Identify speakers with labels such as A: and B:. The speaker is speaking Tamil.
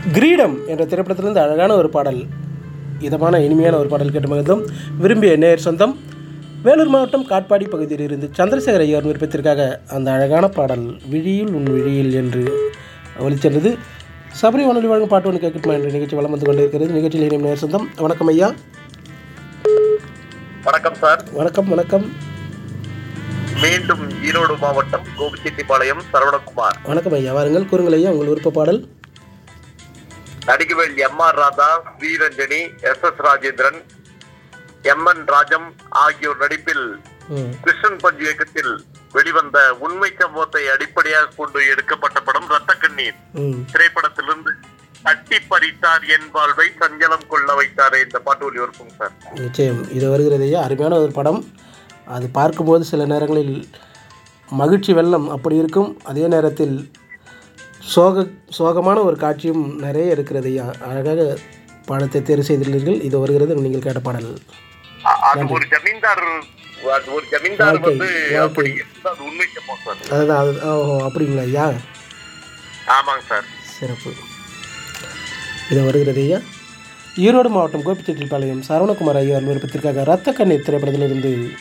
A: கிரீடம் என்ற திரைப்படத்திலிருந்து அழகான ஒரு பாடல் இதமான இனிமையான ஒரு பாடல் கேட்டு மகிழ்ந்தோம் விரும்பிய நேர் சொந்தம் வேலூர் மாவட்டம் காட்பாடி பகுதியில் இருந்து சந்திரசேகர் ஐயர் விருப்பத்திற்காக அந்த அழகான பாடல் விழியில் உன் விழியில் என்று ஒலிச்சென்றது சபரி வானொலி வழங்கும் பாட்டு ஒன்று கேட்கட்டுமா என்ற நிகழ்ச்சி வளம் வந்து கொண்டிருக்கிறது நிகழ்ச்சியில் இனியும் நேர் சொந்தம் வணக்கம் ஐயா
B: வணக்கம் சார்
A: வணக்கம் வணக்கம்
B: மீண்டும் ஈரோடு மாவட்டம் கோபிச்செட்டிப்பாளையம் சரவணகுமார்
A: வணக்கம் ஐயா வாருங்கள் கூறுங்கள் ஐயா உங்கள் விருப்ப பாடல்
B: Nadigavel M R Radha Sriranjani S S Rajendran M N Rajam ஆகியோர் நடிப்பில்
A: ம்
B: கிருஷ்ணன் பஞ்சு இயக்கத்தில் வெளிவந்த உண்மை சம்பவத்தை அடிப்படையாக கொண்டு எடுக்கப்பட்ட படம் ரத்த கண்ணீர்
A: ம்
B: திரைப்படத்திலிருந்து தட்டி பறித்தார் என் வாழ்வை சஞ்சலம் கொள்ள வைத்தாரே இந்த பாட்டு ஒலி இருக்கும் சார்
A: நிச்சயம் இது வருகிறது ஐயா அருமையான ஒரு படம் அது பார்க்கும்போது சில நேரங்களில் மகிழ்ச்சி வெள்ளம் அப்படி இருக்கும் அதே நேரத்தில் சோக சோகமான ஒரு காட்சியும் நிறைய இருக்கிறது ஐயா அழகாக பாடத்தை தேர்வு செய்துள்ளீர்கள் இது வருகிறது நீங்கள் கேட்ட பாடல்
B: அ- அது ஒரு ஜமீன்தார் அது ஒரு ஜமீன்தார்
A: வாழ்க்கை,
B: வந்து
A: வாழ்க்கை.
B: அப்படி இருந்தா அது உண்மை சம்பவம் சார்
A: அதுதான் அது ஓஹோ அப்படிங்களா ஐயா
B: ஆமாங்க சார்
A: சிறப்பு இது வருகிறது ஐயா ஈரோடு மாவட்டம் கோபிச்செட்டிப்பாளையம் சரவணகுமார் ஐயா விருப்பத்திற்காக ரத்த கண்ணீர் திரைப்படத்திலிருந்து